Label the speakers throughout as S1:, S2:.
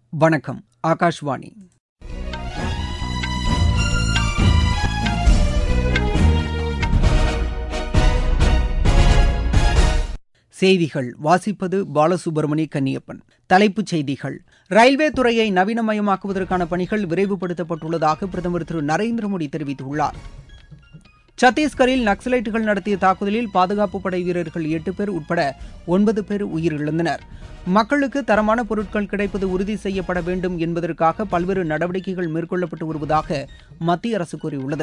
S1: வணக்கம் ஆகாஷ்வாணி செய்திகள் வாசிப்பது பாலசுப்ரமணி கன்னியப்பன் தலைப்புச் செய்திகள் ரயில்வே துறையை நவீனமயமாக்குவதற்கான பணிகள் விரைவுபடுத்தப்பட்டுள்ளதாக பிரதமர் திரு நரேந்திர மோடி தெரிவித்துள்ளார் சத்தீஸ்கரில் நக்சலைட்டுகள் நடத்திய தாக்குதலில் பாதுகாப்பு படை வீரர்கள் எட்டு பேர் உட்பட ஒன்பது பேர் உயிரிழந்தனர் மக்களுக்கு தரமான பொருட்கள் கிடைப்பது உறுதி செய்யப்பட வேண்டும் என்பதற்காக பல்வேறு நடவடிக்கைகள் மேற்கொள்ளப்பட்டு வருவதாக மத்திய அரசு கூறியுள்ளது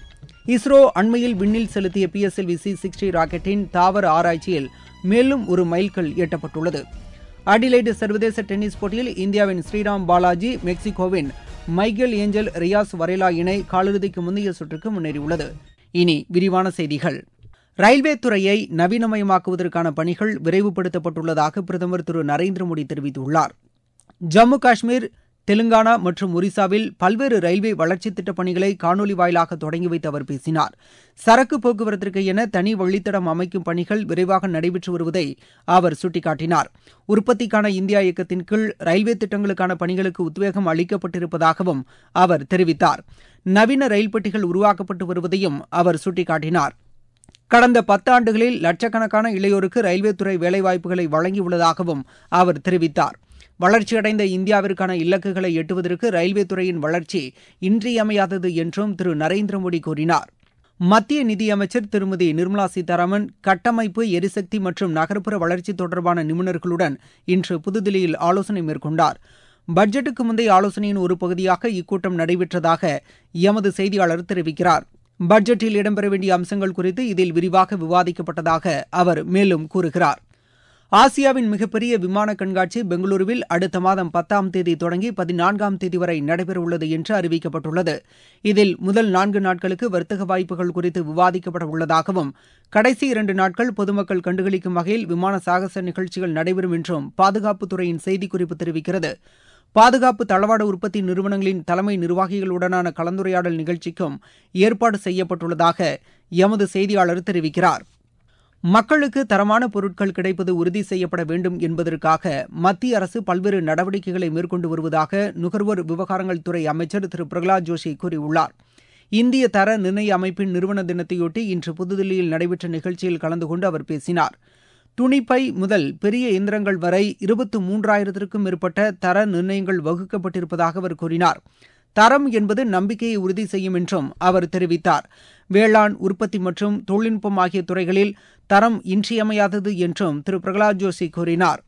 S1: இஸ்ரோ அண்மையில் விண்ணில் செலுத்திய P S L V C sixty ராக்கெட்டின் தாவர ஆராய்ச்சியில் மேலும் ஒரு மைல்கல் எட்டப்பட்டுள்ளது அடிலைடு சர்வதேச டென்னிஸ் போட்டியில் இந்தியாவின் ஸ்ரீராம் பாலாஜி மெக்சிகோவின் மைக்கேல் ஏஞ்சல் ரியாஸ் வரைலா இணை காலிறுதிக்கு முந்தைய சுற்றுக்கு முன்னேறியுள்ளது இனி விரிவான செய்திகள் ரயில்வே துறையை நவீனமயமாக்குவதற்கான பணிகள் விரைவுபடுத்தப்பட்டுள்ளதாக பிரதமர் திரு நரேந்திர மோடி தெரிவித்துள்ளார் ஜம்மு காஷ்மீர் தெலுங்கானா மற்றும் ஒரிசாவில் பல்வேறு ரயில்வே வளர்ச்சித் திட்டப் பணிகளை காணொலி வாயிலாக தொடங்கி வைத்து அவர் பேசினார் சரக்கு போக்குவரத்திற்கு என தனி வழித்தடம் அமைக்கும் பணிகள் விரைவாக நடைபெற்று வருவதை அவர் சுட்டிக்காட்டினார் உற்பத்திக்கான இந்தியா இயக்கத்தின் கீழ் ரயில்வே திட்டங்களுக்கான பணிகளுக்கு உத்வேகம் அளிக்கப்பட்டிருப்பதாகவும் அவர் தெரிவித்தார் நவீன ரயில் பெட்டிகள் உருவாக்கப்பட்டு வருவதையும் அவர் சுட்டிக்காட்டினார் கடந்த பத்தாண்டுகளில் லட்சக்கணக்கான இளையோருக்கு ரயில்வே துறை வேலைவாய்ப்புகளை வழங்கியுள்ளதாகவும் அவர் தெரிவித்தார் வளர்ச்சியடைந்த இந்தியாவிற்கான இலக்குகளை எட்டுவதற்கு ரயில்வே துறையின் வளர்ச்சி இன்றியமையாதது என்றும் திரு நரேந்திர மோடி கூறினார் மத்திய நிதியமைச்சர் திருமதி நிர்மலா சீதாராமன் கட்டமைப்பு எரிசக்தி மற்றும் நகர்ப்புற வளர்ச்சி தொடர்பான நிபுணர்களுடன் இன்று புதுதில்லியில் ஆலோசனை மேற்கொண்டார் பட்ஜெட்டுக்கு முந்தைய ஆலோசனையின் ஒரு பகுதியாக இக்கூட்டம் நடைபெற்றதாக எமது செய்தியாளர் தெரிவிக்கிறார் பட்ஜெட்டில் இடம்பெற வேண்டிய அம்சங்கள் குறித்து இதில் விரிவாக விவாதிக்கப்பட்டதாக அவர் மேலும் கூறுகிறார் ஆசியாவின் மிகப்பெரிய விமான கண்காட்சி பெங்களூருவில் அடுத்த மாதம் பத்தாம் தேதி தொடங்கி பதினான்காம் தேதி வரை நடைபெறவுள்ளது என்று அறிவிக்கப்பட்டுள்ளது இதில் முதல் நான்கு நாட்களுக்கு வர்த்தக வாய்ப்புகள் குறித்து விவாதிக்கப்பட உள்ளதாகவும் கடைசி இரண்டு நாட்கள் பொதுமக்கள் கண்டுகளிக்கும் வகையில் விமான சாகச நிகழ்ச்சிகள் நடைபெறும் என்றும் பாதுகாப்புத்துறையின் செய்திக்குறிப்பு தெரிவிக்கிறது பாதுகாப்பு தளவாட உற்பத்தி நிறுவனங்களின் தலைமை நிர்வாகிகளுடனான கலந்துரையாடல் நிகழ்ச்சிக்கும் ஏற்பாடு செய்யப்பட்டுள்ளதாக எமது செய்தியாளர் தெரிவிக்கிறார் மக்களுக்கு தரமான பொருட்கள் கிடைப்பது உறுதி செய்யப்பட வேண்டும் என்பதற்காக மத்திய அரசு பல்வேறு நடவடிக்கைகளை மேற்கொண்டு வருவதாக நுகர்வோர் விவகாரங்கள் துறை அமைச்சர் திரு பிரகலாத் ஜோஷி கூறியுள்ளார் இந்திய தர நிர்ணய அமைப்பின் நிறுவன தினத்தையொட்டி இன்று புதுதில்லியில் நடைபெற்ற நிகழ்ச்சியில் கலந்து கொண்டு அவர் பேசினார் துணிப்பை முதல் பெரிய இயந்திரங்கள் வரை இருபத்து மூன்றாயிரத்திற்கும் மேற்பட்ட தர நிர்ணயங்கள் வகுக்கப்பட்டிருப்பதாக அவர் கூறினார் தரம் என்பது நம்பிக்கையை உறுதி செய்யும் என்றும் அவர் தெரிவித்தார் வேளாண் உற்பத்தி மற்றும் தொழில்நுட்பம் ஆகிய துறைகளில் தரம் இன்றியமையாதது என்றும் திரு பிரகலாத் ஜோஷி கூறினார்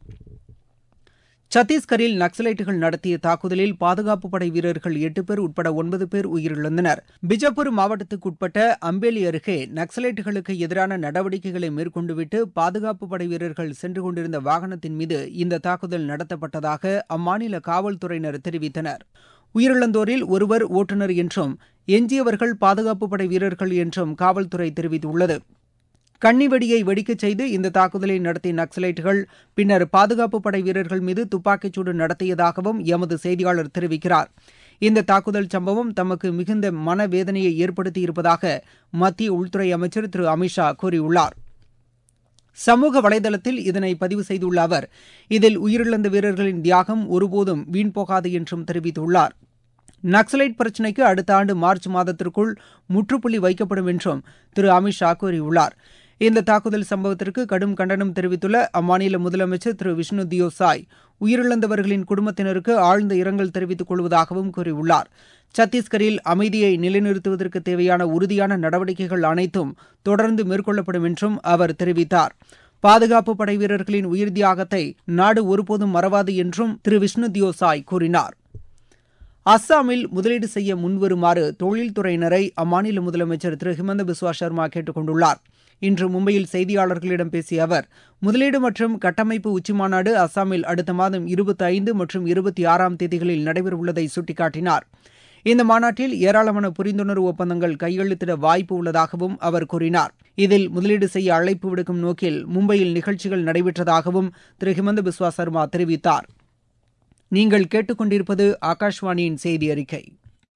S1: சத்தீஸ்கரில் நக்சலைட்டுகள் நடத்திய தாக்குதலில் பாதுகாப்பு படை வீரர்கள் எட்டு பேர் உட்பட ஒன்பது பேர் உயிரிழந்தனர் பிஜப்பூர் மாவட்டத்துக்குட்பட்ட அம்பேலி அருகே நக்சலைட்டுகளுக்கு எதிரான நடவடிக்கைகளை மேற்கொண்டுவிட்டு பாதுகாப்பு படை வீரர்கள் சென்று கொண்டிருந்த வாகனத்தின் மீது இந்த தாக்குதல் நடத்தப்பட்டதாக அம்மாநில காவல்துறையினர் தெரிவித்தனர் உயிரிழந்தோரில் ஒருவர் ஓட்டுநர் என்றும் எஞ்சியவர்கள் பாதுகாப்பு படை வீரர்கள் என்றும் காவல்துறை தெரிவித்துள்ளது கன்னிவெடியை வெடிக்கச் செய்து இந்த தாக்குதலை நடத்திய நக்சலைட்டுகள் பின்னர் பாதுகாப்பு படை வீரர்கள் மீது துப்பாக்கிச்சூடு நடத்தியதாகவும் எமது செய்தியாளர் தெரிவிக்கிறார் இந்த தாக்குதல் சம்பவம் தமக்கு மிகுந்த மனவேதனையை ஏற்படுத்தியிருப்பதாக மத்திய உள்துறை அமைச்சர் திரு அமித்ஷா கூறியுள்ளார் சமூக வலைதளத்தில் இதனை பதிவு செய்துள்ள அவர் இதில் உயிரிழந்த வீரர்களின் தியாகம் ஒருபோதும் வீண் போகாது என்றும் தெரிவித்துள்ளார் நக்சலைட் பிரச்சினைக்கு அடுத்த ஆண்டு மார்ச் மாதத்திற்குள் முற்றுப்புள்ளி வைக்கப்படும் என்றும் திரு அமித்ஷா கூறியுள்ளார் இந்த தாக்குதல் சம்பவத்திற்கு கடும் கண்டனம் தெரிவித்துள்ள அம்மாநில முதலமைச்சர் திரு விஷ்ணு தியோ சாய் உயிரிழந்தவர்களின் குடும்பத்தினருக்கு ஆழ்ந்த இரங்கல் தெரிவித்துக் கொள்வதாகவும் கூறியுள்ளார் சத்தீஸ்கரில் அமைதியை நிலைநிறுத்துவதற்கு தேவையான உறுதியான நடவடிக்கைகள் அனைத்தும் தொடர்ந்து மேற்கொள்ளப்படும் என்றும் அவர் தெரிவித்தார் பாதுகாப்பு படை வீரர்களின் உயிர் தியாகத்தை நாடு ஒருபோதும் மறவாது என்றும் திரு விஷ்ணு தியோ சாய் கூறினார் அஸ்ஸாமில் முதலீடு செய்ய முன்வருமாறு தொழில்துறையினரை அம்மாநில முதலமைச்சர் திரு ஹிமந்த பிஸ்வா சர்மா கேட்டுக் கொண்டுள்ளார் இன்று மும்பையில் செய்தியாளர்களிடம் பேசிய அவர் முதலீடு மற்றும் கட்டமைப்பு உச்சிமாநாடு அஸ்ஸாமில் அடுத்த மாதம் இருபத்தி ஐந்து மற்றும் இருபத்தி ஆறாம் தேதிகளில் நடைபெறவுள்ளதை சுட்டிக்காட்டினார் இந்த மாநாட்டில் ஏராளமான புரிந்துணர்வு ஒப்பந்தங்கள் கையெழுத்திட வாய்ப்பு உள்ளதாகவும் அவர் கூறினார் இதில் முதலீடு செய்ய அழைப்பு விடுக்கும் நோக்கில் மும்பையில் நிகழ்ச்சிகள் நடைபெற்றதாகவும் திரு ஹிமந்த பிஸ்வா சர்மா தெரிவித்தார் நீங்கள் கேட்டுக்கொண்டிருப்பது ஆகாஷ்வாணியின் செய்தி அறிக்கை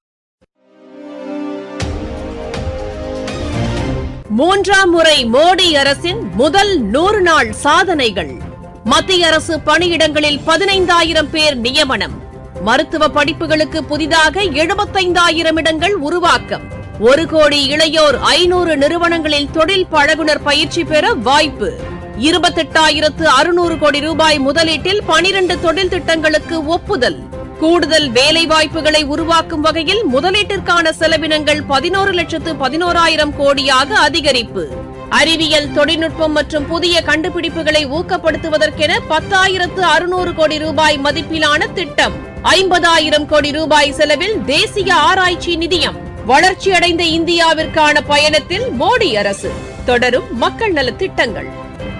S2: மூன்றாம் முறை மோடி அரசின் முதல் நூறு நாள் சாதனைகள் மத்திய அரசு பணியிடங்களில் பதினைந்தாயிரம் பேர் நியமனம் மருத்துவ படிப்புகளுக்கு புதிதாக எழுபத்தைந்தாயிரம் இடங்கள் உருவாக்கம் ஒரு கோடி இளையோர் ஐநூறு நிறுவனங்களில் தொழில் பழகுனர் பயிற்சி பெற வாய்ப்பு இருபத்தெட்டாயிரத்து அறுநூறு கோடி ரூபாய் முதலீட்டில் பனிரண்டு தொழில் திட்டங்களுக்கு ஒப்புதல் கூடுதல் வேலைவாய்ப்புகளை உருவாக்கும் வகையில் முதலீட்டிற்கான செலவினங்கள் பதினோரு லட்சத்து பதினோராயிரம் கோடியாக அதிகரிப்பு அறிவியல் தொழில்நுட்பம் மற்றும் புதிய கண்டுபிடிப்புகளை ஊக்கப்படுத்துவதற்கென பத்தாயிரத்து அறுநூறு கோடி ரூபாய் மதிப்பிலான திட்டம் ஐம்பதாயிரம் கோடி ரூபாய் செலவில் தேசிய ஆராய்ச்சி நிதியம் வளர்ச்சியடைந்த இந்தியாவிற்கான பயணத்தில் மோடி அரசு தொடரும் மக்கள் நலத் திட்டங்கள்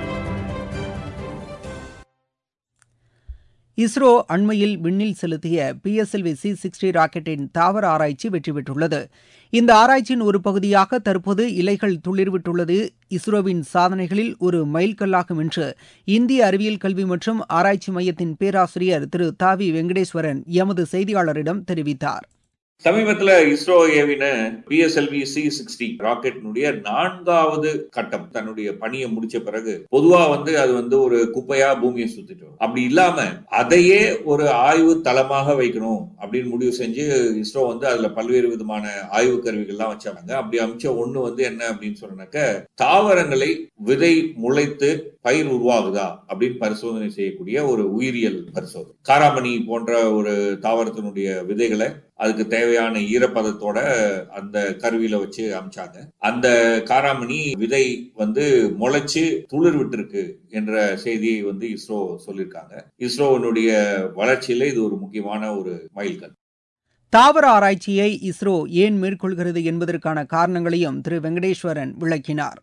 S1: இஸ்ரோ அண்மையில் விண்ணில் செலுத்திய பிஎஸ்எல்வி சி சிக்ஸ்டி ராக்கெட்டின் தாவர ஆராய்ச்சி வெற்றி பெற்றுள்ளது இந்த ஆராய்ச்சியின் ஒரு பகுதியாக தற்போது இலைகள் துளிர்விட்டுள்ளது இஸ்ரோவின் சாதனைகளில் ஒரு மைல்கல்லாகும் என்று இந்திய அறிவியல் கல்வி மற்றும் ஆராய்ச்சி மையத்தின் பேராசிரியர் திரு தாவி வெங்கடேஸ்வரன் எமது செய்தியாளரிடம் தெரிவித்தார்
S3: சமீபத்துல இஸ்ரோ ஏவின பிஎஸ்எல்வி சி சிக்ஸ்டி ராக்கெட்டினுடைய நான்காவது கட்டம் தன்னுடைய பணியை முடிச்ச பிறகு பொதுவா வந்து அது வந்து ஒரு குப்பையா பூமியை சுத்திட்டு வரும். அப்படி இல்லாம அதையே ஒரு ஆய்வு தளமாக வைக்கணும் அப்படின்னு முடிவு செஞ்சு இஸ்ரோ வந்து அதுல பல்வேறு விதமான ஆய்வு கருவிகள்லாம் வச்சாங்க அப்படி அமைச்ச ஒண்ணு வந்து என்ன அப்படின்னு சொன்னாக்க தாவரங்களை விதை முளைத்து பயிர் உருவாகுதா அப்படின்னு பரிசோதனை செய்யக்கூடிய ஒரு உயிரியல் பரிசோதனை காராமணி போன்ற ஒரு தாவரத்தினுடைய விதைகளை அதுக்கு தேவையான ஈரப்பதத்தோட அந்த கருவியில வச்சு அமைச்சாங்க அந்த காராமணி விதை வந்து முளைச்சு துளிர் விட்டுருக்கு என்ற செய்தியை வந்து இஸ்ரோ சொல்லியிருக்காங்க இஸ்ரோவினுடைய வளர்ச்சியில இது ஒரு முக்கியமான ஒரு மைல்கல்
S1: தாவர ஆராய்ச்சியை இஸ்ரோ ஏன் மேற்கொள்கிறது என்பதற்கான காரணங்களையும் திரு வெங்கடேஸ்வரன் விளக்கினார்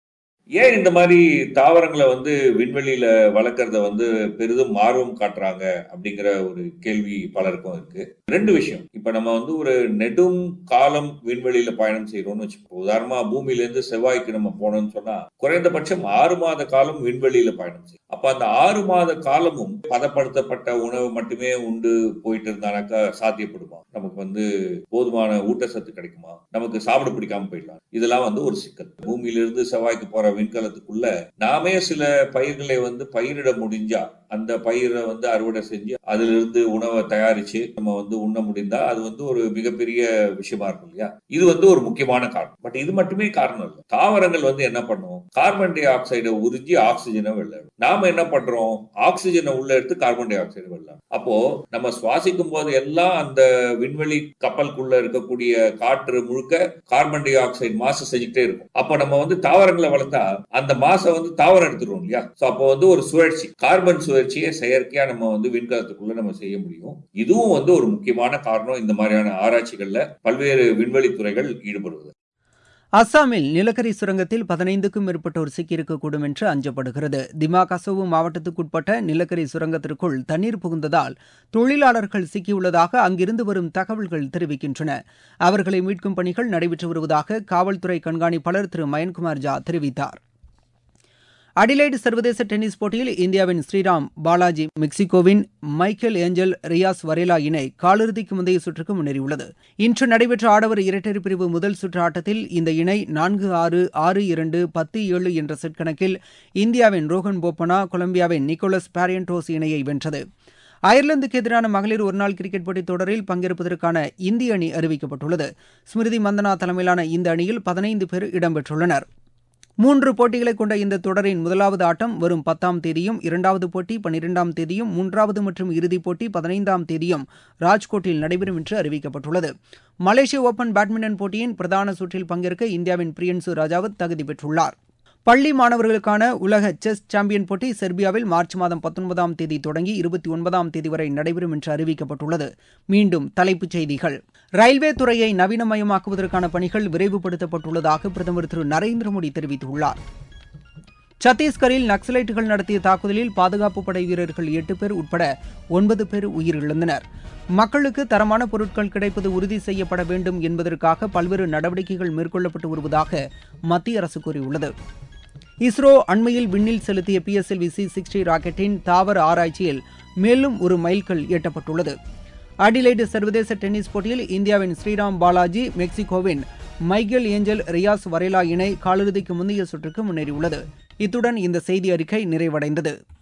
S3: ஏன் இந்த மாதிரி தாவரங்களை வந்து விண்வெளியில வளர்க்கறத வந்து பெரிதும் ஆர்வம் காட்டுறாங்க அப்படிங்கிற ஒரு கேள்வி பலருக்கும் இருக்கு ரெண்டு விஷயம் இப்ப நம்ம வந்து ஒரு நெடும் காலம் விண்வெளியில பயணம் செய்யறோம்னு வச்சுக்கோ உதாரணமா பூமியில இருந்து செவ்வாய்க்கு நம்ம போனோம்னு சொன்னா குறைந்தபட்சம் ஆறு மாத காலம் விண்வெளியில பயணம் செய்யும் அப்ப அந்த ஆறு மாத காலமும் பதப்படுத்தப்பட்ட உணவு மட்டுமே உண்டு போயிட்டு இருந்தானாக்கா சாத்தியப்படுமா நமக்கு வந்து போதுமான ஊட்டச்சத்து கிடைக்குமா நமக்கு சாப்பிட பிடிக்காம போயிடலாம் இதெல்லாம் வந்து ஒரு சிக்கல் பூமியிலிருந்து செவ்வாய்க்கு போற விண்கலத்துக்குள்ள நாமே சில பயிர்களை வந்து பயிரிட முடிஞ்சா அந்த பயிரை வந்து அறுவடை செஞ்சு அதுல இருந்து உணவை தயாரிச்சு நம்ம வந்து உண்ண முடிந்தா அது வந்து ஒரு மிகப்பெரிய விஷயமா இருக்கும் இல்லையா இது வந்து ஒரு முக்கியமான காரணம் பட் இது மட்டுமே காரணம் இல்லை தாவரங்கள் வந்து என்ன பண்ணும் கார்பன் டை ஆக்சைடை உறிஞ்சி ஆக்சிஜனை வெளியிடும் நாம என்ன பண்றோம் ஆக்சிஜனை உள்ள எடுத்து கார்பன் டை ஆக்சைடு வெளியிடும் அப்போ நம்ம சுவாசிக்கும் போது எல்லாம் அந்த விண்வெளி கப்பலுக்குள்ள இருக்கக்கூடிய காற்று முழுக்க கார்பன் டை ஆக்சைடு மாசு செஞ்சுட்டே இருக்கும் அப்ப நம்ம வந்து தாவரங்களை வளர்த்தா அந்த மாசை வந்து தாவரம் எடுத்துருவோம் இல்லையா சோ அப்போ வந்து ஒரு சுழற்சி கார்பன் சுழற்சியை செயற்கையா நம்ம வந்து விண்கலத்துக்குள்ள நம்ம செய்ய முடியும் இதுவும் வந்து ஒரு முக்கியமான காரணம் இந்த மாதிரியான ஆராய்ச்சிகள்ல பல்வேறு விண்வெளி துறைகள் ஈடுபடுவது
S1: அஸ்ஸாமில் நிலக்கரி சுரங்கத்தில் பதினைந்துக்கும் மேற்பட்டோர் சிக்கியிருக்கக்கூடும் என்று அஞ்சப்படுகிறது திமா கசோவு மாவட்டத்துக்குட்பட்ட நிலக்கரி சுரங்கத்திற்குள் தண்ணீர் புகுந்ததால் தொழிலாளர்கள் சிக்கியுள்ளதாக அங்கிருந்து வரும் தகவல்கள் தெரிவிக்கின்றன அவர்களை மீட்கும் பணிகள் நடைபெற்று வருவதாக காவல்துறை கண்காணிப்பாளர் திரு மயன்குமார் ஜா தெரிவித்தார் அடிலைடு சர்வதேச டென்னிஸ் போட்டியில் இந்தியாவின் ஸ்ரீராம் பாலாஜி மெக்சிகோவின் மைக்கேல் ஏஞ்சல் ரியாஸ் வரேலா இணை காலிறுதிக்கு முந்தைய சுற்றுக்கு முன்னேறியுள்ளது இன்று நடைபெற்ற ஆடவர் இரட்டையர் பிரிவு முதல் சுற்று ஆட்டத்தில் இந்த இணை நான்கு ஆறு ஆறு இரண்டு பத்து ஏழு என்ற செட் கணக்கில் இந்தியாவின் ரோஹன் போப்பனா கொலம்பியாவின் நிக்கோலஸ் பாரியன்டோஸ் இணையை வென்றது அயர்லாந்துக்கு எதிரான மகளிர் ஒருநாள் கிரிக்கெட் போட்டித் தொடரில் பங்கேற்பதற்கான இந்திய அணி அறிவிக்கப்பட்டுள்ளது ஸ்மிருதி மந்தனா தலைமையிலான இந்த அணியில் பதினைந்து பேர் இடம்பெற்றுள்ளனர் மூன்று போட்டிகளை கொண்ட இந்த தொடரின் முதலாவது ஆட்டம் வரும் பத்தாம் தேதியும் இரண்டாவது போட்டி பனிரெண்டாம் தேதியும் மூன்றாவது மற்றும் இறுதிப் போட்டி பதினைந்தாம் தேதியும் ராஜ்கோட்டில் நடைபெறும் என்று அறிவிக்கப்பட்டுள்ளது மலேசிய ஓபன் பேட்மிண்டன் போட்டியின் பிரதான சுற்றில் பங்கேற்க இந்தியாவின் பிரியன்சு ராஜாவத் தகுதி பெற்றுள்ளார் பள்ளி மாணவர்களுக்கான உலக செஸ் சாம்பியன் போட்டி செர்பியாவில் மார்ச் மாதம் பத்தொன்பதாம் தேதி தொடங்கி இருபத்தி ஒன்பதாம் தேதி வரை நடைபெறும் என்று அறிவிக்கப்பட்டுள்ளது மீண்டும் தலைப்புச் செய்திகள் ரயில்வே துறையை நவீனமயமாக்குவதற்கான பணிகள் விரைவுபடுத்தப்பட்டுள்ளதாக பிரதமர் திரு நரேந்திர மோடி தெரிவித்துள்ளார் சத்தீஸ்கரில் நக்சலைட்டுகள் நடத்திய தாக்குதலில் பாதுகாப்பு படை வீரர்கள் எட்டு பேர் உட்பட ஒன்பது பேர் உயிரிழந்தனர் மக்களுக்கு தரமான பொருட்கள் கிடைப்பது உறுதி செய்யப்பட வேண்டும் என்பதற்காக பல்வேறு நடவடிக்கைகள் மேற்கொள்ளப்பட்டு வருவதாக மத்திய அரசு கூறியுள்ளது இஸ்ரோ அண்மையில் விண்ணில் செலுத்திய பிஎஸ்எல்வி சி சிக்ஸ்டி ராக்கெட்டின் தாவர ஆராய்ச்சியில் மேலும் ஒரு மைல்கல் எட்டப்பட்டுள்ளது அடிலைடு சர்வதேச டென்னிஸ் போட்டியில் இந்தியாவின் ஸ்ரீராம் பாலாஜி மெக்சிகோவின் மைக்கேல் ஏஞ்சல் ரியாஸ் வரேலா இணை காலிறுதிக்கு முந்தைய சுற்றுக்கு முன்னேறியுள்ளது இத்துடன் இந்த செய்தி அறிக்கை நிறைவடைந்தது